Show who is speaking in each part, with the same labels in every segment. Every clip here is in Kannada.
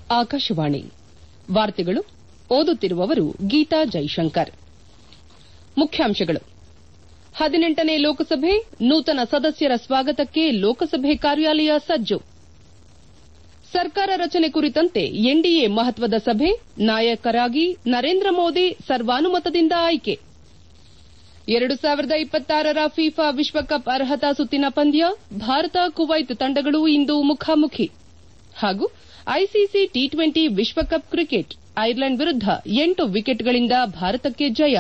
Speaker 1: ಆಕಾಶವಾಣಿ ವಾರ್ತೆಗಳು ಓದುತ್ತಿರುವವರು ಗೀತಾ ಜೈಶಂಕರ್ ಮುಖ್ಯಾಂಶಗಳು ಹದಿನೆಂಟನೇ ಲೋಕಸಭೆ ನೂತನ ಸದಸ್ಯರ ಸ್ವಾಗತಕ್ಕೆ ಲೋಕಸಭೆ ಕಾರ್ಯಾಲಯ ಸಜ್ಜು ಸರ್ಕಾರ ರಚನೆ ಕುರಿತಂತೆ ಎನ್ಡಿಎ ಮಹತ್ವದ ಸಭೆ ನಾಯಕರಾಗಿ ನರೇಂದ್ರ ಮೋದಿ ಸರ್ವಾನುಮತದಿಂದ ಆಯ್ಕೆ ಎರಡು ಸಾವಿರದ ಇಪ್ಪತ್ತಾರರ ಫಿಫಾ ವಿಶ್ವಕಪ್ ಅರ್ಹತಾ ಸುತ್ತಿನ ಪಂದ್ಯ ಭಾರತ ಕುವೈತ್ ತಂಡಗಳು ಇಂದು ಮುಖಾಮುಖಿ ಹಾಗೂ ಐಸಿಸಿ ಟಿ ಟ್ವೆಂಟಿ ವಿಶ್ವಕಪ್ ಕ್ರಿಕೆಟ್ ಐರ್ಲೆಂಡ್ ವಿರುದ್ದ ಎಂಟು ವಿಕೆಟ್ಗಳಿಂದ ಭಾರತಕ್ಕೆ ಜಯ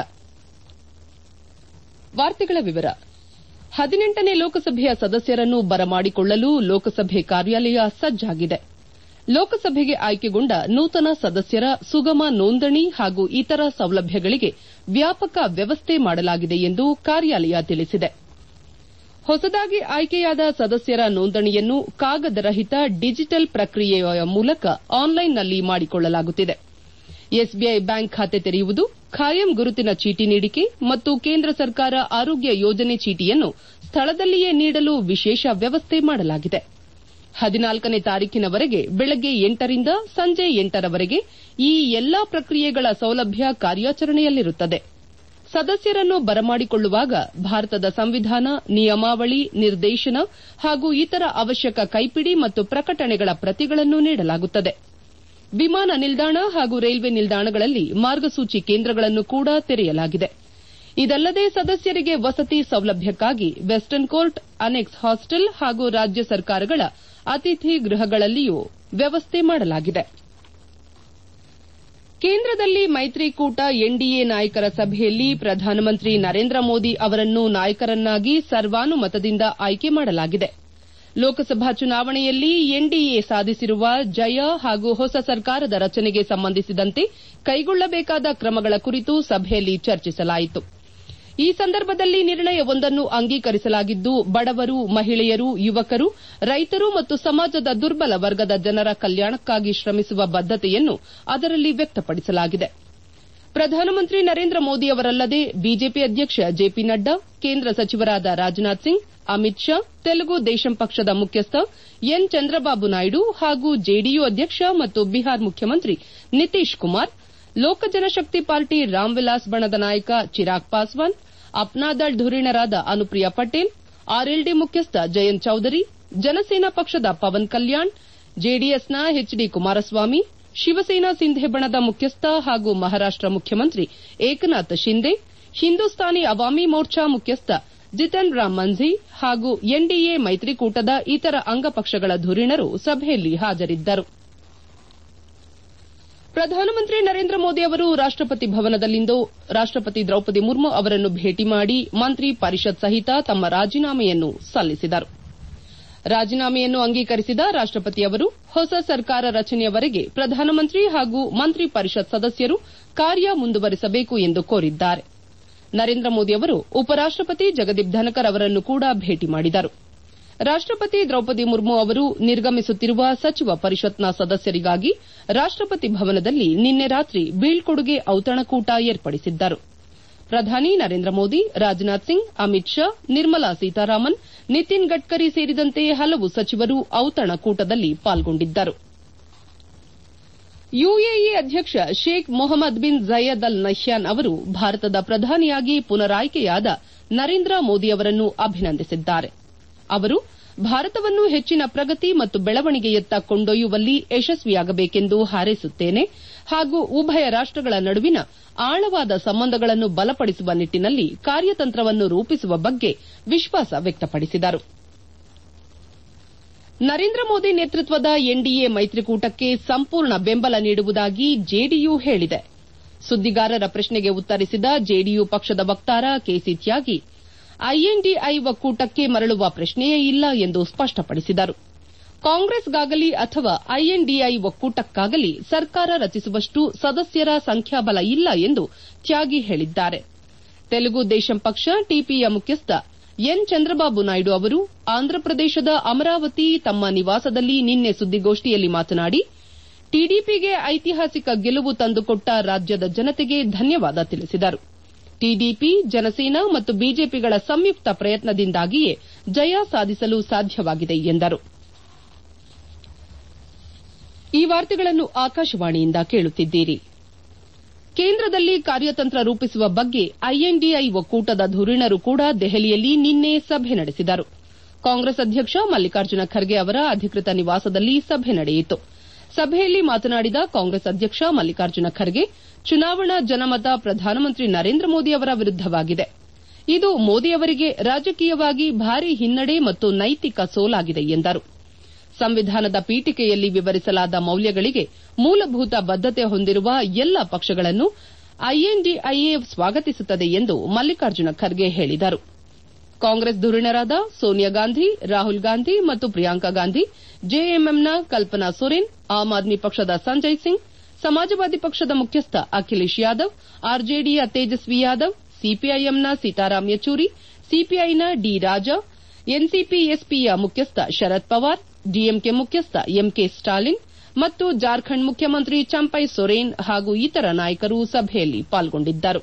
Speaker 1: ಹದಿನೆಂಟನೇ ಲೋಕಸಭೆಯ ಸದಸ್ಯರನ್ನು ಬರಮಾಡಿಕೊಳ್ಳಲು ಲೋಕಸಭೆ ಕಾರ್ಯಾಲಯ ಸಜ್ಜಾಗಿದೆ ಲೋಕಸಭೆಗೆ ಆಯ್ಕೆಗೊಂಡ ನೂತನ ಸದಸ್ಯರ ಸುಗಮ ನೋಂದಣಿ ಹಾಗೂ ಇತರ ಸೌಲಭ್ಯಗಳಿಗೆ ವ್ಯಾಪಕ ವ್ಯವಸ್ಥೆ ಮಾಡಲಾಗಿದೆ ಎಂದು ಕಾರ್ಯಾಲಯ ತಿಳಿಸಿದೆ ಹೊಸದಾಗಿ ಆಯ್ಕೆಯಾದ ಸದಸ್ಯರ ನೋಂದಣಿಯನ್ನು ಕಾಗದರಹಿತ ಡಿಜಿಟಲ್ ಪ್ರಕ್ರಿಯೆಯ ಮೂಲಕ ಆನ್ಲೈನ್ನಲ್ಲಿ ಮಾಡಿಕೊಳ್ಳಲಾಗುತ್ತಿದೆ ಎಸ್ಬಿಐ ಬ್ಯಾಂಕ್ ಖಾತೆ ತೆರೆಯುವುದು ಖಾಯಂ ಗುರುತಿನ ಚೀಟಿ ನೀಡಿಕೆ ಮತ್ತು ಕೇಂದ್ರ ಸರ್ಕಾರ ಆರೋಗ್ಯ ಯೋಜನೆ ಚೀಟಿಯನ್ನು ಸ್ಥಳದಲ್ಲಿಯೇ ನೀಡಲು ವಿಶೇಷ ವ್ಯವಸ್ಥೆ ಮಾಡಲಾಗಿದೆ ಹದಿನಾಲ್ಕನೇ ತಾರೀಖಿನವರೆಗೆ ಬೆಳಗ್ಗೆ ಎಂಟರಿಂದ ಸಂಜೆ ಎಂಟರವರೆಗೆ ಈ ಎಲ್ಲಾ ಪ್ರಕ್ರಿಯೆಗಳ ಸೌಲಭ್ಯ ಕಾರ್ಯಾಚರಣೆಯಲ್ಲಿರುತ್ತದೆ ಸದಸ್ಯರನ್ನು ಬರಮಾಡಿಕೊಳ್ಳುವಾಗ ಭಾರತದ ಸಂವಿಧಾನ ನಿಯಮಾವಳಿ ನಿರ್ದೇಶನ ಹಾಗೂ ಇತರ ಅವಶ್ಯಕ ಕೈಪಿಡಿ ಮತ್ತು ಪ್ರಕಟಣೆಗಳ ಪ್ರತಿಗಳನ್ನು ನೀಡಲಾಗುತ್ತದೆ ವಿಮಾನ ನಿಲ್ದಾಣ ಹಾಗೂ ರೈಲ್ವೆ ನಿಲ್ದಾಣಗಳಲ್ಲಿ ಮಾರ್ಗಸೂಚಿ ಕೇಂದ್ರಗಳನ್ನು ಕೂಡ ತೆರೆಯಲಾಗಿದೆ ಇದಲ್ಲದೆ ಸದಸ್ಯರಿಗೆ ವಸತಿ ಸೌಲಭ್ಯಕ್ಕಾಗಿ ವೆಸ್ಟರ್ನ್ ಕೋರ್ಟ್ ಅನೆಕ್ಸ್ ಹಾಸ್ಟೆಲ್ ಹಾಗೂ ರಾಜ್ಯ ಸರ್ಕಾರಗಳ ಅತಿಥಿ ಗೃಹಗಳಲ್ಲಿಯೂ ವ್ಯವಸ್ಥೆ ಮಾಡಲಾಗಿದೆ ಕೇಂದ್ರದಲ್ಲಿ ಮೈತ್ರಿಕೂಟ ಎನ್ಡಿಎ ನಾಯಕರ ಸಭೆಯಲ್ಲಿ ಪ್ರಧಾನಮಂತ್ರಿ ನರೇಂದ್ರ ಮೋದಿ ಅವರನ್ನು ನಾಯಕರನ್ನಾಗಿ ಸರ್ವಾನುಮತದಿಂದ ಆಯ್ಕೆ ಮಾಡಲಾಗಿದೆ ಲೋಕಸಭಾ ಚುನಾವಣೆಯಲ್ಲಿ ಎನ್ಡಿಎ ಸಾಧಿಸಿರುವ ಜಯ ಹಾಗೂ ಹೊಸ ಸರ್ಕಾರದ ರಚನೆಗೆ ಸಂಬಂಧಿಸಿದಂತೆ ಕೈಗೊಳ್ಳಬೇಕಾದ ಕ್ರಮಗಳ ಕುರಿತು ಸಭೆಯಲ್ಲಿ ಚರ್ಚಿಸಲಾಯಿತು ಈ ಸಂದರ್ಭದಲ್ಲಿ ನಿರ್ಣಯವೊಂದನ್ನು ಅಂಗೀಕರಿಸಲಾಗಿದ್ದು ಬಡವರು ಮಹಿಳೆಯರು ಯುವಕರು ರೈತರು ಮತ್ತು ಸಮಾಜದ ದುರ್ಬಲ ವರ್ಗದ ಜನರ ಕಲ್ಯಾಣಕ್ಕಾಗಿ ಶ್ರಮಿಸುವ ಬದ್ದತೆಯನ್ನು ಅದರಲ್ಲಿ ವ್ಯಕ್ತಪಡಿಸಲಾಗಿದೆ ಪ್ರಧಾನಮಂತ್ರಿ ನರೇಂದ್ರ ಮೋದಿ ಅವರಲ್ಲದೆ ಬಿಜೆಪಿ ಅಧ್ಯಕ್ಷ ಜೆಪಿ ನಡ್ಡಾ ಕೇಂದ್ರ ಸಚಿವರಾದ ರಾಜನಾಥ್ ಸಿಂಗ್ ಅಮಿತ್ ಶಾ ತೆಲುಗು ದೇಶಂ ಪಕ್ಷದ ಮುಖ್ಯಸ್ಥ ಎನ್ ಚಂದ್ರಬಾಬು ನಾಯ್ಡು ಹಾಗೂ ಜೆಡಿಯು ಅಧ್ಯಕ್ಷ ಮತ್ತು ಬಿಹಾರ್ ಮುಖ್ಯಮಂತ್ರಿ ನಿತೀಶ್ ಕುಮಾರ್ ಲೋಕ ಜನಶಕ್ತಿ ಪಾರ್ಟಿ ರಾಮ್ ವಿಲಾಸ್ ಬಣದ ನಾಯಕ ಚಿರಾಗ್ ಪಾಸ್ವಾನ್ ಅಪ್ನಾದಳ್ ಧುರೀಣರಾದ ಅನುಪ್ರಿಯಾ ಪಟೇಲ್ ಆರ್ಎಲ್ಡಿ ಮುಖ್ಯಸ್ಥ ಜಯಂತ್ ಚೌಧರಿ ಜನಸೇನಾ ಪಕ್ಷದ ಪವನ್ ಕಲ್ಯಾಣ್ ಜೆಡಿಎಸ್ನ ಎಚ್ ಡಿ ಕುಮಾರಸ್ವಾಮಿ ಶಿವಸೇನಾ ಸಿಂಧೆ ಬಣದ ಮುಖ್ಯಸ್ಥ ಹಾಗೂ ಮಹಾರಾಷ್ಟ ಮುಖ್ಯಮಂತ್ರಿ ಏಕನಾಥ್ ಶಿಂದೆ ಹಿಂದೂಸ್ತಾನಿ ಅವಾಮಿ ಮೋರ್ಚಾ ಮುಖ್ಯಸ್ಥ ಜಿತನ್ ರಾಮ್ ಮಂಝಿ ಹಾಗೂ ಎನ್ಡಿಎ ಮೈತ್ರಿಕೂಟದ ಇತರ ಅಂಗಪಕ್ಷಗಳ ಧುರೀಣರು ಸಭೆಯಲ್ಲಿ ಹಾಜರಿದ್ದರು ಪ್ರಧಾನಮಂತ್ರಿ ನರೇಂದ್ರ ಮೋದಿ ಅವರು ರಾಷ್ಟಪತಿ ಭವನದಲ್ಲಿಂದು ರಾಷ್ಟಪತಿ ದ್ರೌಪದಿ ಮುರ್ಮು ಅವರನ್ನು ಭೇಟಿ ಮಾಡಿ ಮಂತ್ರಿ ಪರಿಷತ್ ಸಹಿತ ತಮ್ಮ ರಾಜೀನಾಮೆಯನ್ನು ಸಲ್ಲಿಸಿದರು ರಾಜೀನಾಮೆಯನ್ನು ಅಂಗೀಕರಿಸಿದ ರಾಷ್ಟಪತಿ ಅವರು ಹೊಸ ಸರ್ಕಾರ ರಚನೆಯವರೆಗೆ ಪ್ರಧಾನಮಂತ್ರಿ ಹಾಗೂ ಮಂತ್ರಿ ಪರಿಷತ್ ಸದಸ್ಯರು ಕಾರ್ಯ ಮುಂದುವರಿಸಬೇಕು ಎಂದು ಕೋರಿದ್ದಾರೆ ನರೇಂದ್ರ ಮೋದಿ ಅವರು ಉಪರಾಷ್ಟಪತಿ ಜಗದೀಪ್ ಧನಕರ್ ಅವರನ್ನು ಕೂಡ ಭೇಟಿ ಮಾಡಿದರು ರಾಷ್ಟಪತಿ ದ್ರೌಪದಿ ಮುರ್ಮು ಅವರು ನಿರ್ಗಮಿಸುತ್ತಿರುವ ಸಚಿವ ಪರಿಷತ್ನ ಸದಸ್ಯರಿಗಾಗಿ ರಾಷ್ಟಪತಿ ಭವನದಲ್ಲಿ ನಿನ್ನೆ ರಾತ್ರಿ ಬೀಳ್ಕೊಡುಗೆ ಔತಣಕೂಟ ಏರ್ಪಡಿಸಿದ್ದರು ಪ್ರಧಾನಿ ನರೇಂದ್ರ ಮೋದಿ ರಾಜನಾಥ್ ಸಿಂಗ್ ಅಮಿತ್ ಶಾ ನಿರ್ಮಲಾ ಸೀತಾರಾಮನ್ ನಿತಿನ್ ಗಡ್ಕರಿ ಸೇರಿದಂತೆ ಹಲವು ಸಚಿವರು ಔತಣಕೂಟದಲ್ಲಿ ಪಾಲ್ಗೊಂಡಿದ್ದರು ಯುಎಇ ಅಧ್ಯಕ್ಷ Sheikh Mohammed bin ಝಯದ್ Al Nahyan ಅವರು ಭಾರತದ ಪ್ರಧಾನಿಯಾಗಿ ಪುನರಾಯ್ಕೆಯಾದ ನರೇಂದ್ರ ಮೋದಿ ಅವರನ್ನು ಅಭಿನಂದಿಸಿದ್ದಾರೆ ಅವರು ಭಾರತವನ್ನು ಹೆಚ್ಚಿನ ಪ್ರಗತಿ ಮತ್ತು ಬೆಳವಣಿಗೆಯತ್ತ ಕೊಂಡೊಯ್ಯುವಲ್ಲಿ ಯಶಸ್ವಿಯಾಗಬೇಕೆಂದು ಹಾರೈಸುತ್ತೇನೆ ಹಾಗೂ ಉಭಯ ರಾಷ್ಟಗಳ ನಡುವಿನ ಆಳವಾದ ಸಂಬಂಧಗಳನ್ನು ಬಲಪಡಿಸುವ ನಿಟ್ಟಿನಲ್ಲಿ ಕಾರ್ಯತಂತ್ರವನ್ನು ರೂಪಿಸುವ ಬಗ್ಗೆ ವಿಶ್ವಾಸ ವ್ಯಕ್ತಪಡಿಸಿದರು ನರೇಂದ್ರ ಮೋದಿ ನೇತೃತ್ವದ ಎನ್ಡಿಎ ಮೈತ್ರಿಕೂಟಕ್ಕೆ ಸಂಪೂರ್ಣ ಬೆಂಬಲ ನೀಡುವುದಾಗಿ ಜೆಡಿಯು ಹೇಳಿದೆ ಸುದ್ದಿಗಾರರ ಪ್ರಶ್ನೆಗೆ ಉತ್ತರಿಸಿದ ಜೆಡಿಯು ಪಕ್ಷದ ವಕ್ತಾರ ಕೆಸಿ ತ್ಯಾಗಿ ಐಎನ್ಡಿಐ ಒಕ್ಕೂಟಕ್ಕೆ ಮರಳುವ ಪ್ರಶ್ನೆಯೇ ಇಲ್ಲ ಎಂದು ಸ್ಪಷ್ಟಪಡಿಸಿದರು ಕಾಂಗ್ರೆಸ್ಗಾಗಲಿ ಅಥವಾ ಐಎನ್ಡಿಐ ಒಕ್ಕೂಟಕ್ಕಾಗಲಿ ಸರ್ಕಾರ ರಚಿಸುವಷ್ಟು ಸದಸ್ಯರ ಸಂಖ್ಯಾಬಲ ಇಲ್ಲ ಎಂದು ತ್ಯಾಗಿ ಹೇಳಿದ್ದಾರೆ ತೆಲುಗು ದೇಶಂ ಪಕ್ಷ ಟಿಪಿಯ ಮುಖ್ಯಸ್ಥ ಎನ್ ಚಂದ್ರಬಾಬು ನಾಯ್ಡು ಅವರು ಆಂಧ್ರಪ್ರದೇಶದ ಅಮರಾವತಿ ತಮ್ಮ ನಿವಾಸದಲ್ಲಿ ನಿನ್ನೆ ಸುದ್ದಿಗೋಷ್ಠಿಯಲ್ಲಿ ಮಾತನಾಡಿ ಟಿಡಿಪಿಗೆ ಐತಿಹಾಸಿಕ ಗೆಲುವು ತಂದುಕೊಟ್ಟ ರಾಜ್ಯದ ಜನತೆಗೆ ಧನ್ಯವಾದ ತಿಳಿಸಿದರು ಟಿಡಿಪಿ ಜನಸೇನಾ ಮತ್ತು ಬಿಜೆಪಿಗಳ ಸಂಯುಕ್ತ ಪ್ರಯತ್ನದಿಂದಾಗಿಯೇ ಜಯ ಸಾಧಿಸಲು ಸಾಧ್ಯವಾಗಿದೆ ಎಂದರು ಈ ವಾರ್ತೆಗಳನ್ನು ಆಕಾಶವಾಣಿಯಿಂದ ಕೇಳುತ್ತಿದ್ದೀರಿ ಕೇಂದ್ರದಲ್ಲಿ ಕಾರ್ಯತಂತ್ರ ರೂಪಿಸುವ ಬಗ್ಗೆ ಐಎನ್ಡಿಐ ಒಕ್ಕೂಟದ ಧುರೀಣರು ಕೂಡ ದೆಹಲಿಯಲ್ಲಿ ನಿನ್ನೆ ಸಭೆ ನಡೆಸಿದರು ಕಾಂಗ್ರೆಸ್ ಅಧ್ಯಕ್ಷ ಮಲ್ಲಿಕಾರ್ಜುನ ಖರ್ಗೆ ಅವರ ಅಧಿಕೃತ ನಿವಾಸದಲ್ಲಿ ಸಭೆ ನಡೆಯಿತು ಸಭೆಯಲ್ಲಿ ಮಾತನಾಡಿದ ಕಾಂಗ್ರೆಸ್ ಅಧ್ಯಕ್ಷ ಮಲ್ಲಿಕಾರ್ಜುನ ಖರ್ಗೆ ಚುನಾವಣಾ ಜನಮತ ಪ್ರಧಾನಮಂತ್ರಿ ನರೇಂದ್ರ ಮೋದಿ ಅವರ ವಿರುದ್ದವಾಗಿದೆ ಇದು ಮೋದಿ ಅವರಿಗೆ ರಾಜಕೀಯವಾಗಿ ಭಾರಿ ಹಿನ್ನಡೆ ಮತ್ತು ನೈತಿಕ ಸೋಲಾಗಿದೆ ಎಂದರು ಸಂವಿಧಾನದ ಪೀಠಿಕೆಯಲ್ಲಿ ವಿವರಿಸಲಾದ ಮೌಲ್ಯಗಳಿಗೆ ಮೂಲಭೂತ ಬದ್ದತೆ ಹೊಂದಿರುವ ಎಲ್ಲ ಪಕ್ಷಗಳನ್ನು ಐಎನ್ಡಿಐಎ ಸ್ವಾಗತಿಸುತ್ತದೆ ಎಂದು ಮಲ್ಲಿಕಾರ್ಜುನ ಖರ್ಗೆ ಹೇಳಿದರು ಕಾಂಗ್ರೆಸ್ ಧುರೀಣರಾದ ಸೋನಿಯಾ ಗಾಂಧಿ ರಾಹುಲ್ ಗಾಂಧಿ ಮತ್ತು ಪ್ರಿಯಾಂಕಾ ಗಾಂಧಿ ಜೆಎಂಎಂನ ಕಲ್ಪನಾ ಸೊರೆನ್ ಆಮ್ ಆದ್ಮಿ ಪಕ್ಷದ ಸಂಜಯ್ ಸಿಂಗ್ ಸಮಾಜವಾದಿ ಪಕ್ಷದ ಮುಖ್ಯಸ್ಥ ಅಖಿಲೇಶ್ ಯಾದವ್ ಆರ್ಜೆಡಿಯ ತೇಜಸ್ವಿ ಯಾದವ್ ಸಿಪಿಐಎಂನ ಸೀತಾರಾಮ್ ಯಚೂರಿ ಸಿಪಿಐನ ಡಿ ರಾಜಾ ಎನ್ಸಿಪಿ-ಎಸ್ಪಿಯ ಮುಖ್ಯಸ್ಥ ಶರದ್ ಪವಾರ್ ಡಿಎಂಕೆ ಮುಖ್ಯಸ್ಥ ಎಂಕೆ ಸ್ಟಾಲಿನ್ ಮತ್ತು ಜಾರ್ಖಂಡ್ ಮುಖ್ಯಮಂತ್ರಿ ಚಂಪೈ ಸೊರೇನ್ ಹಾಗೂ ಇತರ ನಾಯಕರು ಸಭೆಯಲ್ಲಿ ಪಾಲ್ಗೊಂಡಿದ್ದರು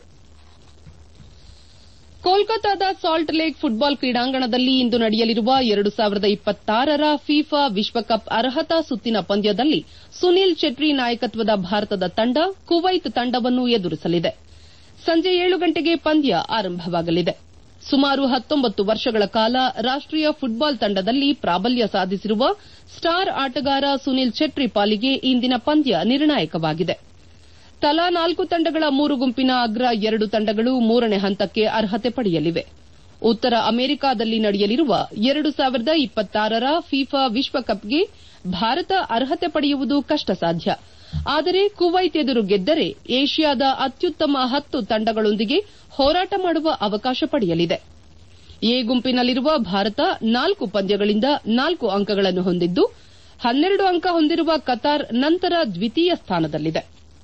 Speaker 1: ಕೋಲ್ಕತಾದ ಸಾಲ್ಟ್ ಲೇಕ್ ಫುಟ್ಬಾಲ್ ಕ್ರೀಡಾಂಗಣದಲ್ಲಿ ಇಂದು ನಡೆಯಲಿರುವ ಎರಡು ಸಾವಿರದ ಇಪ್ಪತ್ತಾರರ ಫಿಫಾ ವಿಶ್ವಕಪ್ ಅರ್ಹತಾ ಸುತ್ತಿನ ಪಂದ್ಯದಲ್ಲಿ ಸುನೀಲ್ ಚೆಟ್ರಿ ನಾಯಕತ್ವದ ಭಾರತದ ತಂಡ ಕುವೈತ್ ತಂಡವನ್ನು ಎದುರಿಸಲಿದೆ ಸಂಜೆ ಏಳು ಗಂಟೆಗೆ ಪಂದ್ಯ ಆರಂಭವಾಗಲಿದೆ ಸುಮಾರು ಹತ್ತೊಂಬತ್ತು ವರ್ಷಗಳ ಕಾಲ ರಾಷ್ಟೀಯ ಫುಟ್ಬಾಲ್ ತಂಡದಲ್ಲಿ ಪ್ರಾಬಲ್ಯ ಸಾಧಿಸಿರುವ ಸ್ಟಾರ್ ಆಟಗಾರ ಸುನೀಲ್ ಚೆಟ್ರಿ ಪಾಲಿಗೆ ಇಂದಿನ ಪಂದ್ಯ ನಿರ್ಣಾಯಕವಾಗಿದೆ ತಲಾ ನಾಲ್ಕು ತಂಡಗಳ ಮೂರು ಗುಂಪಿನ ಅಗ್ರ ಎರಡು ತಂಡಗಳು ಮೂರನೇ ಹಂತಕ್ಕೆ ಅರ್ಹತೆ ಪಡೆಯಲಿವೆ ಉತ್ತರ ಅಮೆರಿಕಾದಲ್ಲಿ ನಡೆಯಲಿರುವ ಎರಡು ಸಾವಿರದ ಇಪ್ಪತ್ತಾರರ ಫಿಫಾ ವಿಶ್ವಕಪ್ಗೆ ಭಾರತ ಅರ್ಹತೆ ಪಡೆಯುವುದು ಕಷ್ಟ ಸಾಧ್ಯ ಆದರೆ ಕುವೈತ್ ಎದುರು ಗೆದ್ದರೆ ಏಷ್ಯಾದ ಅತ್ಯುತ್ತಮ ಹತ್ತು ತಂಡಗಳೊಂದಿಗೆ ಹೋರಾಟ ಮಾಡುವ ಅವಕಾಶ ಪಡೆಯಲಿದೆ ಎ ಗುಂಪಿನಲ್ಲಿರುವ ಭಾರತ ನಾಲ್ಕು ಪಂದ್ಯಗಳಿಂದ ನಾಲ್ಕು ಅಂಕಗಳನ್ನು ಹೊಂದಿದ್ದು ಹನ್ನೆರಡು ಅಂಕ ಹೊಂದಿರುವ ಕತಾರ್ ನಂತರ ದ್ವಿತೀಯ ಸ್ಥಾನದಲ್ಲಿದೆ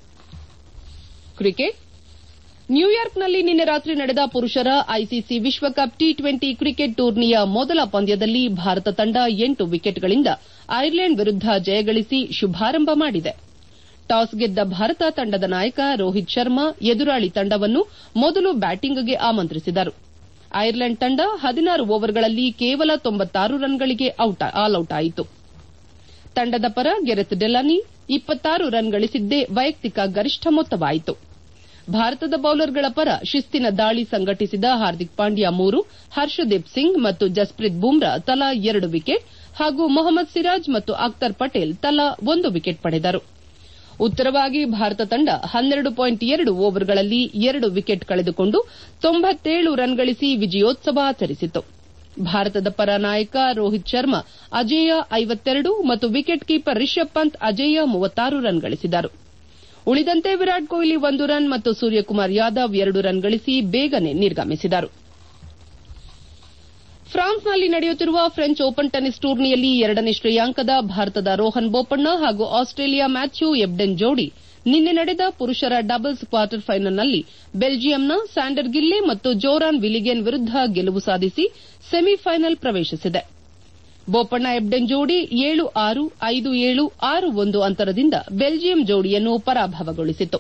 Speaker 1: ಕ್ರಿಕೆಟ್ ನ್ಯೂಯಾರ್ಕ್ನಲ್ಲಿ ನಿನ್ನೆ ರಾತ್ರಿ ನಡೆದ ಪುರುಷರ ಐಸಿಸಿ ವಿಶ್ವಕಪ್ ಟಿ ಟ್ವೆಂಟಿ ಕ್ರಿಕೆಟ್ ಟೂರ್ನಿಯ ಮೊದಲ ಪಂದ್ಯದಲ್ಲಿ ಭಾರತ ತಂಡ ಎಂಟು ವಿಕೆಟ್ಗಳಿಂದ ಐರ್ಲೆಂಡ್ ವಿರುದ್ದ ಜಯಗಳಿಸಿ ಶುಭಾರಂಭ ಮಾಡಿದೆ ಟಾಸ್ ಗೆದ್ದ ಭಾರತ ತಂಡದ ನಾಯಕ ರೋಹಿತ್ ಶರ್ಮಾ ಎದುರಾಳಿ ತಂಡವನ್ನು ಮೊದಲು ಬ್ಯಾಟಿಂಗ್ಗೆ ಆಮಂತ್ರಿಸಿದರು ಐರ್ಲೆಂಡ್ ತಂಡ ಹದಿನಾರು ಓವರ್ಗಳಲ್ಲಿ ಕೇವಲ ತೊಂಬತ್ತಾರು ರನ್ಗಳಿಗೆ ಆಲ್ಔಟ್ ಆಯಿತು ತಂಡದ ಪರ ಗೆರೆತ್ ಡೆಲಾನಿ ಇಪ್ಪತ್ತಾರು ರನ್ ಗಳಿಸಿದ್ದೇ ವೈಯಕ್ತಿಕ ಗರಿಷ್ಠ ಮೊತ್ತವಾಯಿತು ಭಾರತದ ಬೌಲರ್ಗಳ ಪರ ಶಿಸ್ತಿನ ದಾಳಿ ಸಂಘಟಿಸಿದ ಹಾರ್ದಿಕ್ ಪಾಂಡ್ಯ ಮೂರು ಹರ್ಷದೀಪ್ ಸಿಂಗ್ ಮತ್ತು ಜಸ್ಪ್ರೀತ್ ಬುಮ್ರಾ ತಲಾ ಎರಡು ವಿಕೆಟ್ ಹಾಗೂ ಮೊಹಮ್ಮದ್ ಸಿರಾಜ್ ಮತ್ತು ಅಖ್ತರ್ ಪಟೇಲ್ ತಲಾ ಒಂದು ವಿಕೆಟ್ ಪಡೆದರು ಉತ್ತರವಾಗಿ ಭಾರತ ತಂಡ ಹನ್ನೆರಡು ಪಾಯಿಂಟ್ ಎರಡು ಓವರ್ಗಳಲ್ಲಿ ಎರಡು ವಿಕೆಟ್ ಕಳೆದುಕೊಂಡು ತೊಂಬತ್ತೇಳು ರನ್ ಗಳಿಸಿ ವಿಜಯೋತ್ಸವ ಆಚರಿಸಿತು ಭಾರತದ ಪರ ನಾಯಕ ರೋಹಿತ್ ಶರ್ಮಾ ಅಜೇಯ ಐವತ್ತೆರಡು ಮತ್ತು ವಿಕೆಟ್ ಕೀಪರ್ ರಿಷಬ್ ಪಂತ್ ಅಜೇಯ ಮೂವತ್ತಾರು ರನ್ ಗಳಿಸಿದರು ಉಳಿದಂತೆ ವಿರಾಟ್ ಕೊಹ್ಲಿ ಒಂದು ರನ್ ಮತ್ತು ಸೂರ್ಯಕುಮಾರ್ ಯಾದವ್ ಎರಡು ರನ್ ಗಳಿಸಿ ಬೇಗನೆ ನಿರ್ಗಮಿಸಿದರು ಫ್ರಾನ್ಸ್ನಲ್ಲಿ ನಡೆಯುತ್ತಿರುವ ಫ್ರೆಂಚ್ ಓಪನ್ ಟೆನಿಸ್ ಟೂರ್ನಿಯಲ್ಲಿ ಎರಡನೇ ಶ್ರೇಯಾಂಕದ ಭಾರತದ ರೋಹನ್ ಬೋಪಣ್ಣ ಹಾಗೂ ಆಸ್ಟ್ರೇಲಿಯಾ ಮ್ಯಾಥ್ಯೂ ಎಬ್ಡೆನ್ ಜೋಡಿ ನಿನ್ನೆ ನಡೆದ ಪುರುಷರ ಡಬಲ್ಸ್ ಕ್ವಾರ್ಟರ್ ಫೈನಲ್ನಲ್ಲಿ ಬೆಲ್ಜಿಯಂನ ಸ್ಯಾಂಡರ್ ಗಿಲ್ಲೆ ಮತ್ತು ಜೋರಾನ್ ವಿಲಿಗೆನ್ ವಿರುದ್ದ ಗೆಲುವು ಸಾಧಿಸಿ ಸೆಮಿಫೈನಲ್ ಪ್ರವೇಶಿಸಿದೆ ಬೋಪಣ್ಣ ಎಬ್ಡೆನ್ ಜೋಡಿ ಏಳು ಆರು ಐದು ಏಳು ಆರು ಒಂದು ಅಂತರದಿಂದ ಬೆಲ್ಜಿಯಂ ಜೋಡಿಯನ್ನು ಪರಾಭವಗೊಳಿಸಿತು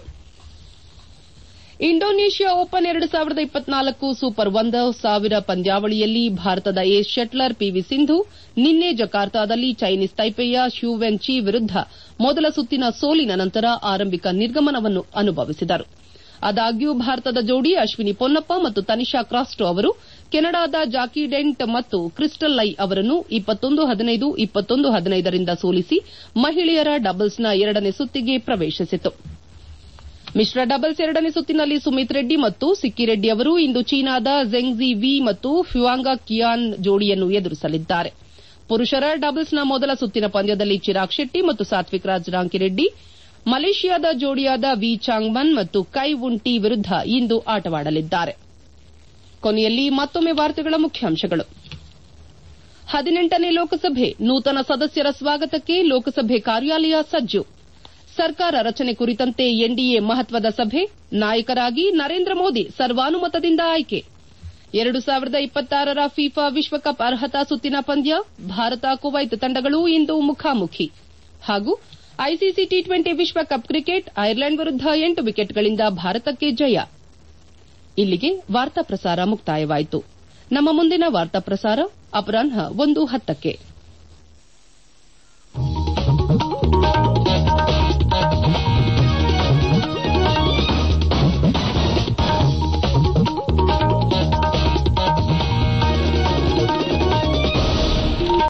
Speaker 1: ಇಂಡೋನೇಷ್ಯಾ ಓಪನ್ ಎರಡು ಸಾವಿರದ ಇಪ್ಪತ್ನಾಲ್ಕು ಸೂಪರ್ ಒಂದು ಸಾವಿರ ಪಂದ್ಯಾವಳಿಯಲ್ಲಿ ಭಾರತದ ಏಸ್ ಶಟ್ಲರ್ ಪಿವಿ ಸಿಂಧು ನಿನ್ನೆ ಜಕಾರ್ತಾದಲ್ಲಿ ಚೈನೀಸ್ ತೈಪೆಯ ಶ್ಯೂವೆನ್ ಚಿ ವಿರುದ್ದ ಮೊದಲ ಸುತ್ತಿನ ಸೋಲಿನ ನಂತರ ಆರಂಭಿಕ ನಿರ್ಗಮನವನ್ನು ಅನುಭವಿಸಿದರು ಆದಾಗ್ಯೂ ಭಾರತದ ಜೋಡಿ ಅಶ್ವಿನಿ ಪೊನ್ನಪ್ಪ ಮತ್ತು ತನಿಷಾ ಕ್ರಾಸ್ಟೋ ಅವರು ಕೆನಡಾದ ಜಾಕಿ ಡೆಂಟ್ ಮತ್ತು ಕ್ರಿಸ್ಟಲ್ ಲೈ ಅವರನ್ನು ಇಪ್ಪತ್ತೊಂದು ಹದಿನೈದು ಇಪ್ಪತ್ತೊಂದು ಹದಿನೈದರಿಂದ ಸೋಲಿಸಿ ಮಹಿಳೆಯರ ಡಬಲ್ಸ್ನ ಎರಡನೇ ಸುತ್ತಿಗೆ ಪ್ರವೇಶಿಸಿತು ಮಿಶ್ರ ಡಬಲ್ಸ್ ಎರಡನೇ ಸುತ್ತಿನಲ್ಲಿ ಸುಮಿತ್ ರೆಡ್ಡಿ ಮತ್ತು ಸಿಕ್ಕಿ ರೆಡ್ಡಿ ಅವರು ಇಂದು ಚೀನಾದ ಝೆಂಗ್ಜಿ ವಿ ಮತ್ತು ಫ್ಯುವಾಂಗ ಕಿಯಾನ್ ಜೋಡಿಯನ್ನು ಎದುರಿಸಲಿದ್ದಾರೆ ಪುರುಷರ ಡಬಲ್ಸ್ನ ಮೊದಲ ಸುತ್ತಿನ ಪಂದ್ಯದಲ್ಲಿ ಚಿರಾಗ್ ಶೆಟ್ಟಿ ಮತ್ತು ಸಾತ್ವಿಕ್ ರಾಜ್ ರಾಂಕಿರೆಡ್ಡಿ ಮಲೇಷಿಯಾದ ಜೋಡಿಯಾದ ವಿ ಚಾಂಗ್ಮನ್ ಮತ್ತು ಕೈ ವುನ್ ಟಿ ವಿರುದ್ದ ಇಂದು ಆಟವಾಡಲಿದ್ದಾರೆ ಕೊನೆಯಲ್ಲಿ ಮತ್ತೊಮ್ಮೆ ವಾರ್ತೆಗಳ ಮುಖ್ಯಾಂಶಗಳು ಹದಿನೆಂಟನೇ ಲೋಕಸಭೆ ನೂತನ ಸದಸ್ಯರ ಸ್ವಾಗತಕ್ಕೆ ಲೋಕಸಭೆ ಕಾರ್ಯಾಲಯ ಸಜ್ಜು ಸರ್ಕಾರ ರಚನೆ ಕುರಿತಂತೆ ಎನ್ಡಿಎ ಮಹತ್ವದ ಸಭೆ ನಾಯಕರಾಗಿ ನರೇಂದ್ರ ಮೋದಿ ಸರ್ವಾನುಮತದಿಂದ ಆಯ್ಕೆ ಎರಡು ಸಾವಿರದ ಇಪ್ಪತ್ತಾರರ ಫಿಫಾ ವಿಶ್ವಕಪ್ ಅರ್ಹತಾ ಸುತ್ತಿನ ಪಂದ್ಯ ಭಾರತ ಕುವೈತ್ ತಂಡಗಳು ಇಂದು ಮುಖಾಮುಖಿ ಹಾಗೂ ಐಸಿಸಿ ಟಿ ಟ್ವೆಂಟಿ ವಿಶ್ವಕಪ್ ಕ್ರಿಕೆಟ್ ಐರ್ಲೆಂಡ್ ವಿರುದ್ದ ಎಂಟು ವಿಕೆಟ್ಗಳಿಂದ ಭಾರತಕ್ಕೆ ಜಯ ಇಲ್ಲಿಗೆ ವಾರ್ತಾ ಪ್ರಸಾರ ಮುಕ್ತಾಯವಾಯಿತು ನಮ್ಮ ಮುಂದಿನ ವಾರ್ತಾ ಪ್ರಸಾರ ಅಪರಾಹ್ನ ಒಂದು ಹತ್ತಕ್ಕೆ